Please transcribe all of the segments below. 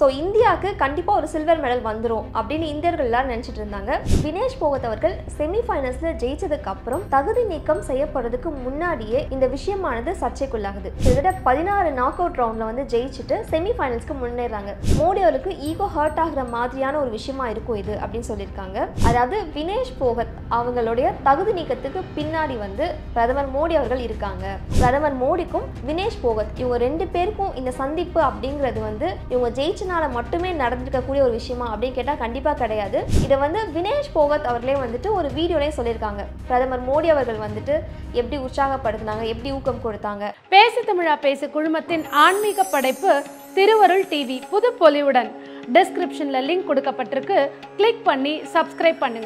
so இந்தியாவுக்கு கண்டிப்பாக ஒரு சில்வர் மெடல் வந்துடும் அப்படின்னு இந்தியர்கள் எல்லாரும் நினச்சிட்டு இருந்தாங்க வினேஷ் போகத் அவர்கள் செமிஃபைனல்ஸில் ஜெயிச்சதுக்கு அப்புறம் தகுதி நீக்கம் செய்யப்படுறதுக்கு முன்னாடியே இந்த விஷயமானது சர்ச்சைக்குள்ளாகுது கிட்டத்தட்ட பதினாறு நாக் அவுட் ரவுண்டில் வந்து ஜெயிச்சுட்டு செமிஃபைனல்ஸ்க்கு முன்னேறாங்க மோடி அவருக்கு ஈகோ ஹர்ட் ஆகுற மாதிரியான ஒரு விஷயமா இருக்கும் இது அப்படின்னு சொல்லியிருக்காங்க அதாவது வினேஷ் போகத் அவங்களுடைய தகுதி நீக்கத்துக்கு பின்னாடி வந்து பிரதமர் மோடி அவர்கள் இருக்காங்க பிரதமர் மோடிக்கும் வினேஷ் போகத் இவங்க ரெண்டு பேருக்கும் இந்த சந்திப்பு அப்படிங்கிறது வந்து இவங்க ஜெயிச்சனால மட்டுமே நடந்திருக்கக்கூடிய ஒரு விஷயமா அப்படின்னு கேட்டால் கண்டிப்பாக கிடையாது இதை வந்து வினேஷ் போகத் அவர்களே வந்துட்டு ஒரு வீடியோலேயே சொல்லியிருக்காங்க பிரதமர் மோடி அவர்கள் வந்துட்டு எப்படி உற்சாகப்படுத்தினாங்க எப்படி ஊக்கம் கொடுத்தாங்க பேசு தமிழா பேசு குழுமத்தின் ஆன்மீக படைப்பு திருவருள் டிவி புது பொலிவுடன் டிஸ்கிரிப்ஷன்ல லிங்க் கொடுக்கப்பட்டிருக்கு கிளிக் பண்ணி சப்ஸ்கிரைப் பண்ணுங்க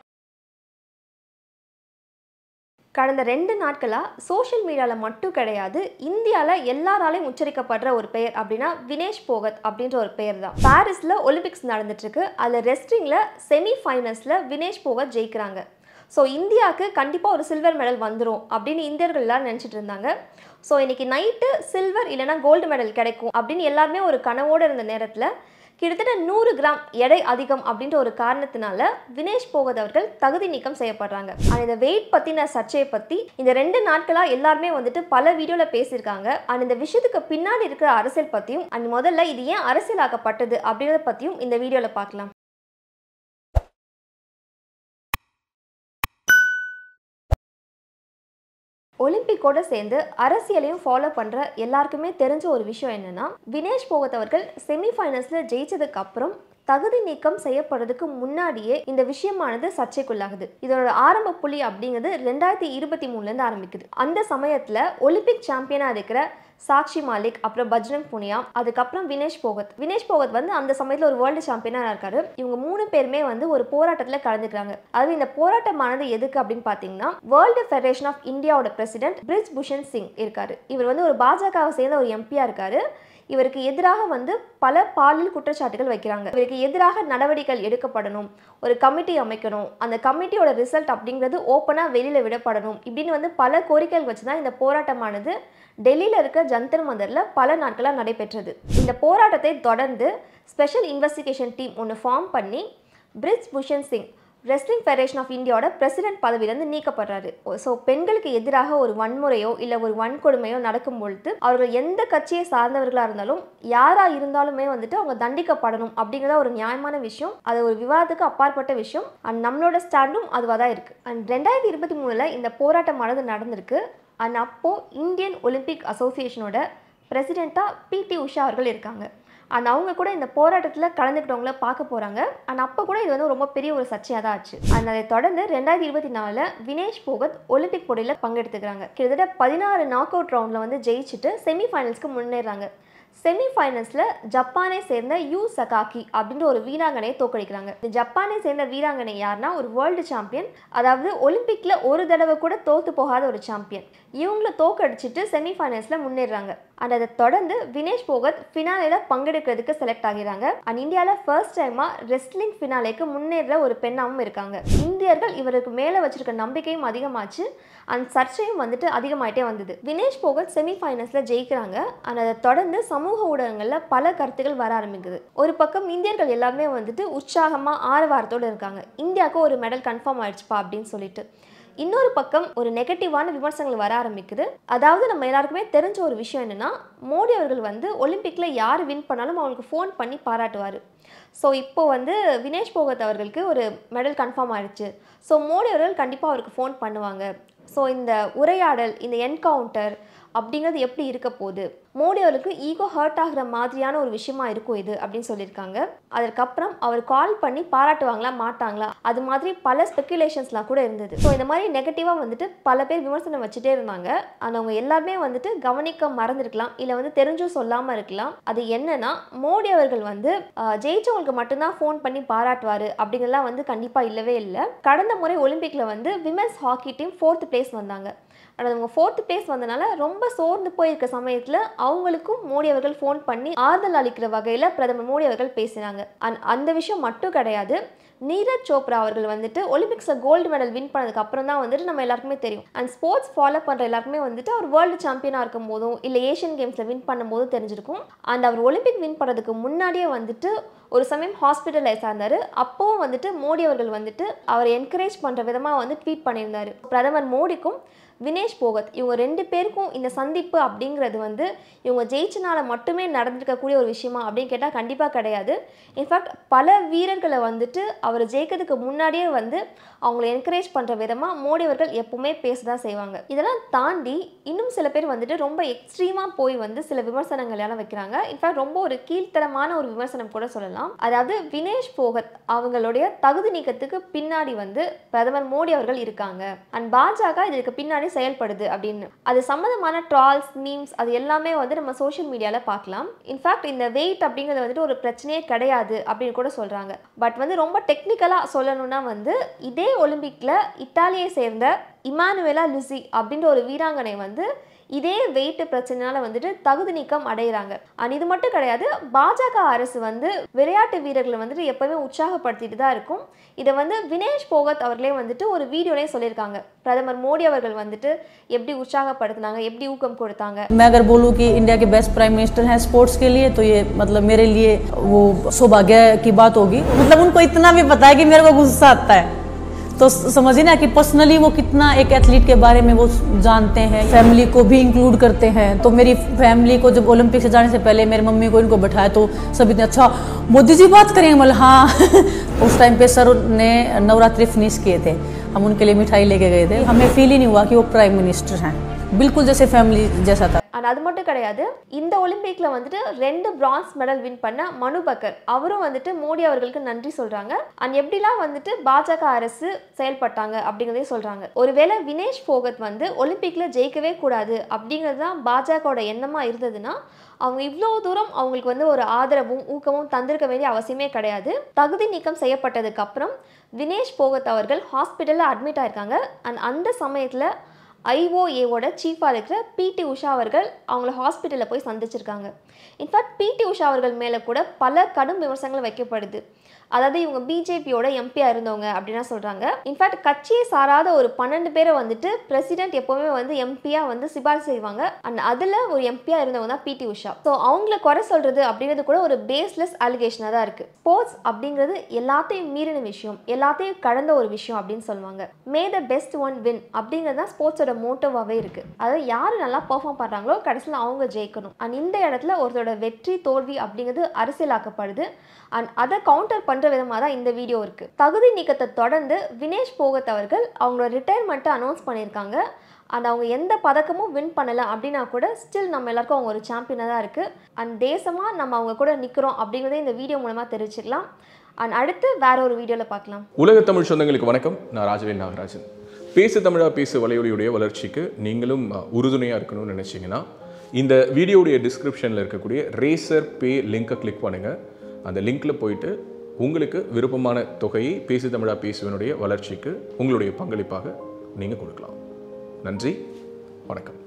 கடந்த ரெண்டு நாட்களாக சோஷியல் மீடியாவில் மட்டும் கிடையாது இந்தியாவில் எல்லாராலையும் உச்சரிக்கப்படுற ஒரு பெயர் அப்படின்னா வினேஷ் போகத் அப்படின்ற ஒரு பெயர் தான் பாரிஸில் ஒலிம்பிக்ஸ் நடந்துட்டுருக்கு அதில் ரெஸ்லிங்கில் செமி ஃபைனல்ஸில் வினேஷ் போகத் ஜெயிக்கிறாங்க ஸோ இந்தியாவுக்கு கண்டிப்பாக ஒரு சில்வர் மெடல் வந்துடும் அப்படின்னு இந்தியர்கள் எல்லாரும் நினச்சிட்டு இருந்தாங்க ஸோ இன்னைக்கு நைட்டு சில்வர் இல்லைனா கோல்டு மெடல் கிடைக்கும் அப்படின்னு எல்லாருமே ஒரு கனவோடு இருந்த நேரத்தில் கிட்டத்தட்ட நூறு கிராம் எடை அதிகம் அப்படின்ற ஒரு காரணத்தினால வினேஷ் போகத் அவர்கள் தகுதி நீக்கம் செய்யப்படுறாங்க அண்ட் இந்த வெயிட் பற்றின சர்ச்சையை பற்றி இந்த ரெண்டு நாட்களாக எல்லாருமே வந்துட்டு பல வீடியோவில் பேசியிருக்காங்க அண்ட் இந்த விஷயத்துக்கு பின்னாடி இருக்கிற அரசியல் பற்றியும் அண்ட் முதல்ல இது ஏன் அரசியலாக்கப்பட்டது அப்படின்றத பற்றியும் இந்த வீடியோவில் பார்க்கலாம் ஒலிம்பிக்கோட சேர்ந்து அரசியலையும் ஃபாலோ பண்ணுற எல்லாருக்குமே தெரிஞ்ச ஒரு விஷயம் என்னன்னா வினேஷ் போகத் அவர்கள் செமிஃபைனல்ஸில் ஜெயிச்சதுக்கு அப்புறம் தகுதி நீக்கம் செய்யப்படுறதுக்கு முன்னாடியே இந்த விஷயமானது சர்ச்சைக்குள்ளாகுது இதோட ஆரம்ப புள்ளி அப்படிங்கிறது ரெண்டாயிரத்தி இருபத்தி மூணுலேருந்து ஆரம்பிக்குது அந்த சமயத்தில் ஒலிம்பிக் சாம்பியனாக இருக்கிற சாக்ஷி மாலிக் அப்புறம் பஜ்ரங் புனியா அதுக்கப்புறம் வினேஷ் போகத் வினேஷ் போகத் வந்து அந்த சமயத்தில் ஒரு வேர்ல்டு சாம்பியனாக இருக்காரு இவங்க மூணு பேருமே வந்து ஒரு போராட்டத்தில் கலந்துக்கிறாங்க அது இந்த போராட்டமானது எதுக்கு அப்படின்னு பார்த்தீங்கன்னா வேர்ல்டு ஃபெடரேஷன் ஆஃப் இந்தியாவோட பிரசிடென்ட் பிரிஜ் பூஷன் சிங் இருக்காரு இவர் வந்து ஒரு பாஜகவை சேர்ந்த ஒரு எம்பியா இருக்காரு இவருக்கு எதிராக வந்து பல பாலியல் குற்றச்சாட்டுகள் வைக்கிறாங்க இவருக்கு எதிராக நடவடிக்கைகள் எடுக்கப்படணும் ஒரு கமிட்டி அமைக்கணும் அந்த கமிட்டியோட ரிசல்ட் அப்படிங்கிறது ஓப்பனாக வெளியில் விடப்படணும் இப்படின்னு வந்து பல கோரிக்கைகள் வச்சு தான் இந்த போராட்டமானது டெல்லியில் இருக்க ஜந்தர் மந்தரில் பல நாட்களாக நடைபெற்றது இந்த போராட்டத்தை தொடர்ந்து ஸ்பெஷல் இன்வெஸ்டிகேஷன் டீம் ஒன்று ஃபார்ம் பண்ணி Brij Bhushan Singh wrestling federation of இந்தியாவோட பிரசிடென்ட் பதவியிலேருந்து நீக்கப்படுறாரு ஸோ பெண்களுக்கு எதிராக ஒரு வன்முறையோ இல்லை ஒரு வன்கொடுமையோ நடக்கும் பொழுது அவர்கள் எந்த கட்சியை சார்ந்தவர்களாக இருந்தாலும் யாராக இருந்தாலுமே வந்துட்டு அவங்க தண்டிக்கப்படணும் அப்படிங்கிறத ஒரு நியாயமான விஷயம் அது ஒரு விவாதத்துக்கு அப்பாற்பட்ட விஷயம் அண்ட் நம்மளோட ஸ்டாண்டும் அதுவாக தான் இருக்குது அண்ட் ரெண்டாயிரத்தி இருபத்தி மூணில் இந்த போராட்டமானது நடந்திருக்கு அண்ட் அப்போது இந்தியன் ஒலிம்பிக் அசோசியேஷனோட பிரசிடெண்ட்டாக பிடி உஷா அவர்கள் இருக்காங்க அண்ட் அவங்க கூட இந்த போராட்டத்தில் கலந்துக்கிட்டவங்கள பார்க்க போகிறாங்க அண்ட் அப்போ கூட இது வந்து ரொம்ப பெரிய ஒரு சர்ச்சையாக தான் ஆச்சு அண்ட் அதை தொடர்ந்து ரெண்டாயிரத்தி இருபத்தி நாலில் வினேஷ் போகத் ஒலிம்பிக் போட்டியில் பங்கெடுத்துக்கிறாங்க கிட்டத்தட்ட பதினாறு நாக் அவுட் ரவுண்டில் வந்து ஜெயிச்சுட்டு செமிஃபைனல்ஸ்க்கு முன்னேறாங்க செமிஃபைனல்ஸில் ஜப்பானை சேர்ந்த யூ சகாக்கி அப்படின்ற ஒரு வீராங்கனையை தோக்கடிக்கிறாங்க இந்த ஜப்பானை சேர்ந்த வீராங்கனை யாருன்னா ஒரு வேர்ல்டு சாம்பியன் அதாவது ஒலிம்பிக்கில் ஒரு தடவை கூட தோத்து போகாத ஒரு சாம்பியன் இவங்கள தோக்கடிச்சிட்டு செமிஃபைனல்ஸில் முன்னேறாங்க அண்ட் அதை தொடர்ந்து வினேஷ் போகத் ஃபினாலேல பங்கெடுக்கிறதுக்கு செலக்ட் ஆகிறாங்க அண்ட் இந்தியாவில் ஃபர்ஸ்ட் டைமாக ரெஸ்லிங் ஃபினாலேக்கு முன்னேற ஒரு பெண்ணாகவும் இருக்காங்க இந்தியர்கள் இவருக்கு மேலே வச்சிருக்க நம்பிக்கையும் அதிகமாச்சு அந்த சர்ச்சையும் வந்துட்டு அதிகமாயிட்டே வந்தது வினேஷ் போகத் செமிஃபைனல்ஸில் ஜெயிக்கிறாங்க அண்ட் அதை தொடர்ந்து சமூக ஊடகங்களில் பல கருத்துக்கள் வர ஆரம்பிக்குது ஒரு பக்கம் இந்தியர்கள் எல்லாருமே வந்துட்டு உற்சாகமாக ஆரவாரத்தோடு இருக்காங்க இந்தியாவுக்கு ஒரு மெடல் கன்ஃபார்ம் ஆயிடுச்சுப்பா அப்படின்னு சொல்லிட்டு இன்னொரு பக்கம் ஒரு நெகட்டிவான விமர்சனங்கள் வர ஆரம்பிக்குது அதாவது நம்ம எல்லாருக்குமே தெரிஞ்ச ஒரு விஷயம் என்னென்னா மோடி அவர்கள் வந்து ஒலிம்பிக்கில் யார் வின் பண்ணாலும் அவங்களுக்கு ஃபோன் பண்ணி பாராட்டுவார் ஸோ இப்போ வந்து வினேஷ் போகத் அவர்களுக்கு ஒரு மெடல் கன்ஃபார்ம் ஆயிடுச்சு ஸோ மோடி அவர்கள் கண்டிப்பாக அவருக்கு ஃபோன் பண்ணுவாங்க ஸோ இந்த உரையாடல் இந்த என்கவுண்டர் அப்படிங்கிறது எப்படி இருக்க போகுது மோடி அவருக்கு ஈகோ ஹர்ட் ஆகிற மாதிரியான ஒரு விஷயமா இருக்கும் இது அப்படின்னு சொல்லியிருக்காங்க அதற்கப்புறம் அவர் கால் பண்ணி பாராட்டுவாங்களா மாட்டாங்களா அது மாதிரி பல ஸ்பெக்குலேஷன்ஸ்லாம் கூட இருந்தது ஸோ இந்த மாதிரி நெகட்டிவாக வந்துட்டு பல பேர் விமர்சனம் வச்சுட்டே இருந்தாங்க ஆனால் அவங்க எல்லாருமே வந்துட்டு கவனிக்க மறந்துருக்கலாம் இல்லை வந்து தெரிஞ்சும் சொல்லாமல் இருக்கலாம் அது என்னன்னா மோடி அவர்கள் வந்து ஆஹ், ஜெயிச்சவங்களுக்கு மட்டும்தான் ஃபோன் பண்ணி பாராட்டுவார் அப்படிங்கிறலாம் வந்து கண்டிப்பாக இல்லவே இல்லை கடந்த முறை ஒலிம்பிக்கில் வந்து women's hockey team fourth place வந்தாங்க ஆனால் அவங்க ஃபோர்த் பிளேஸ் வந்தனால ரொம்ப சோர்ந்து போயிருக்க சமயத்தில் அவங்களுக்கும் மோடி அவர்கள் ஃபோன் பண்ணி ஆறுதல் அளிக்கிற வகையில் பிரதமர் மோடி அவர்கள் பேசினாங்க அண்ட் அந்த விஷயம் மட்டும் கிடையாது நீரஜ் சோப்ரா அவர்கள் வந்துட்டு ஒலிம்பிக்ஸில் கோல்டு மெடல் வின் பண்ணதுக்கு அப்புறம் தான் வந்துட்டு நம்ம எல்லாருக்குமே தெரியும் அண்ட் ஸ்போர்ட்ஸ் ஃபாலோ பண்ணுற எல்லாருக்குமே வந்துட்டு அவர் வேர்ல்டு சாம்பியனாக இருக்கும் போதும் இல்லை ஏஷியன் கேம்ஸில் வின் பண்ணும்போதும் தெரிஞ்சிருக்கும் அண்ட் அவர் ஒலிம்பிக் வின் பண்ணுறதுக்கு முன்னாடியே வந்துட்டு ஒரு சமயம் ஹாஸ்பிட்டலைஸ் ஆனார் அப்போவும் வந்துட்டு மோடி அவர்கள் வந்துட்டு அவரை என்கரேஜ் பண்ணுற விதமாக வந்து ட்வீட் பண்ணியிருந்தார் பிரதமர் மோடிக்கும் வினேஷ் போகத் இவங்க ரெண்டு பேருக்கும் இந்த சந்திப்பு அப்படிங்கிறது வந்து இவங்க ஜெயிச்சனால மட்டுமே நடந்திருக்கக்கூடிய ஒரு விஷயமா அப்படின்னு கேட்டால் கண்டிப்பாக கிடையாது இன்ஃபேக்ட் பல வீரர்களை வந்துட்டு அவர் ஜெயிக்கிறதுக்கு முன்னாடியே வந்து அவங்கள என்கரேஜ் பண்ணுற விதமாக மோடி அவர்கள் எப்பவுமே பேச தான் செய்வாங்க இதெல்லாம் தாண்டி இன்னும் சில பேர் வந்துட்டு ரொம்ப எக்ஸ்ட்ரீமாக போய் வந்து சில விமர்சனங்கள் எல்லாம் வைக்கிறாங்க இன்ஃபேக்ட் ரொம்ப ஒரு கீழ்த்தரமான ஒரு விமர்சனம் கூட சொல்லலாம் அதாவது வினேஷ் போகத் அவங்களுடைய தகுதி நீக்கத்துக்கு பின்னாடி வந்து பிரதமர் மோடி அவர்கள் இருக்காங்க அண்ட் பாஜக இதற்கு பின்னாடி செயல்படுது அப்படின்னு அது சம்மந்தமான ட்ரால்ஸ் மீம்ஸ் அது எல்லாமே வந்து நம்ம சோஷியல் மீடியாவில் பார்க்கலாம் இன்ஃபேக்ட் இந்த வெயிட் அப்படிங்கிறது வந்துட்டு ஒரு பிரச்சனையே கிடையாது அப்படின்னு கூட சொல்கிறாங்க பட் வந்து ரொம்ப டெக்னிக்கலாக சொல்லணும்னா வந்து இதே ஒலிம்பிக்கில் இத்தாலியை சேர்ந்த இமானுவேலா லுசி அப்படின்ற ஒரு வீராங்கனை வந்து இதே வெயிட் பிரச்சனைனால வந்துட்டு தகுதி நீக்கம் அடைகிறாங்க அண்ட் இது மட்டும் கிடையாது பாஜக அரசு வந்து விளையாட்டு வீரர்களை வந்துட்டு எப்பவுமே உற்சாகப்படுத்திட்டு தான் இருக்கும் இதை வந்து வினேஷ் போகத் அவர்களே வந்துட்டு ஒரு வீடியோலேயே சொல்லியிருக்காங்க பிரதமர் மோடி அவர்கள் வந்துட்டு எப்படி உற்சாகப்படுத்தினாங்க எப்படி ஊக்கம் கொடுத்தாங்க मैं अगर बोलूँ कि इंडिया के बेस्ट प्राइम मिनिस्टर हैं स्पोर्ट्स के लिए तो ये मतलब मेरे लिए वो सौभाग्य की बात होगी मतलब उनको इतना भी पता है कि मेरे को गुस्सा आता है तो स- समझिए ना कि पर्सनली वो कितना एक एथलीट के बारे में वो जानते हैं फैमिली को भी इंक्लूड करते हैं तो मेरी फैमिली को जब ओलंपिक से जाने से पहले मेरी मम्मी को इनको बैठाया तो सब इतने अच्छा मोदी जी बात करेंगे मतलब हाँ उस टाइम पे सर ने नवरात्रि फिनिश किए थे हम उनके लिए मिठाई लेके गए थे हमें फील ही नहीं हुआ कि वो प्राइम मिनिस्टर हैं बिल्कुल जैसे फैमिली जैसा था அண்ட் அது மட்டும் கிடையாது இந்த ஒலிம்பிக்ல வந்துட்டு ரெண்டு பிரான்ஸ் மெடல் வின் பண்ண மனு பக்கர் அவரும் வந்துட்டு மோடி அவர்களுக்கு நன்றி சொல்றாங்க அண்ட் எப்படிலாம் வந்துட்டு பாஜக அரசு செயல்பட்டாங்க அப்படிங்கிறதையும் சொல்றாங்க ஒருவேளை வினேஷ் போகத் வந்து ஒலிம்பிக்ல ஜெயிக்கவே கூடாது அப்படிங்கிறது தான் பாஜகவோட எண்ணமா இருந்ததுன்னா அவங்க இவ்வளோ தூரம் அவங்களுக்கு வந்து ஒரு ஆதரவும் ஊக்கமும் தந்திருக்க வேண்டிய அவசியமே கிடையாது தகுதி நீக்கம் செய்யப்பட்டதுக்கு அப்புறம் வினேஷ் போகத் அவர்கள் ஹாஸ்பிட்டலில் அட்மிட் ஆயிருக்காங்க அண்ட் அந்த சமயத்தில் ஐஓஏவோட சீஃபாக இருக்கிற பிடி உஷா அவர்கள் அவங்கள ஹாஸ்பிட்டலில் போய் சந்திச்சிருக்காங்க இன்ஃபேக்ட் பிடி உஷா அவர்கள் மேலே கூட பல கடும் விமர்சனங்கள் வைக்கப்படுது அதாவது இவங்க பிஜேபியோட எம்பியாக இருந்தவங்க அப்படின்னா சொல்கிறாங்க இன்ஃபேக்ட் கட்சியை சாராத ஒரு பன்னெண்டு பேரை வந்துட்டு பிரசிடென்ட் எப்போவுமே வந்து எம்பியாக வந்து சிபாரிசு செய்வாங்க அண்ட் அதில் ஒரு எம்பியாக இருந்தவங்க தான் பிடி உஷா ஸோ அவங்கள குறை சொல்கிறது அப்படிங்கிறது கூட ஒரு பேஸ்லெஸ் அலிகேஷனாக தான் இருக்குது ஸ்போர்ட்ஸ் அப்படிங்கிறது எல்லாத்தையும் மீறின விஷயம் எல்லாத்தையும் கடந்த ஒரு விஷயம் அப்படின்னு சொல்லுவாங்க may the best one win அப்படிங்கிறது தான் ஸ்போர்ட்ஸோட மோட்டோவாகவே இருக்குது அதாவது யார் நல்லா பெர்ஃபார்ம் பண்ணுறாங்களோ கடைசியில் அவங்க ஜெயிக்கணும் அண்ட் இந்த இடத்துல ஒருத்தரோட வெற்றி தோல்வி அப்படிங்கிறது அரசியலாக்கப்படுது அண்ட் அதை கவுண்டர் பண்ணுற விதமாக தான் இந்த வீடியோ இருக்குது தகுதி நீக்கத்தை தொடர்ந்து வினேஷ் போகத் அவர்கள் அவங்களோட ரிட்டையர்மெண்ட்டை அனௌன்ஸ் பண்ணியிருக்காங்க அண்ட் அவங்க எந்த பதக்கமும் வின் பண்ணலை அப்படின்னா கூட ஸ்டில் நம்ம எல்லாருக்கும் அவங்க ஒரு சாம்பியனாக தான் இருக்குது அண்ட் தேசமாக நம்ம அவங்க கூட நிற்கிறோம் அப்படிங்கிறத இந்த வீடியோ மூலமாக தெரிவிச்சுக்கலாம் அண்ட் அடுத்து வேற ஒரு வீடியோவில் பார்க்கலாம் உலக தமிழ் சொந்தங்களுக்கு வணக்கம் நான் ராஜவேல் நாகராஜன் பேசு தமிழா பேசு வலையொலியுடைய வளர்ச்சிக்கு நீங்களும் உறுதுணையாக இருக்கணும்னு நினச்சிங்கன்னா இந்த வீடியோடைய டிஸ்கிரிப்ஷனில் இருக்கக்கூடிய ரேசர் பே லிங்கை கிளிக் பண்ணுங்கள் அந்த லிங்க்கில் போயிட்டு உங்களுக்கு விருப்பமான தொகையை பேசு தமிழா பேசுவனுடைய வளர்ச்சிக்கு உங்களுடைய பங்களிப்பாக நீங்கள் கொடுக்கலாம் நன்றி வணக்கம்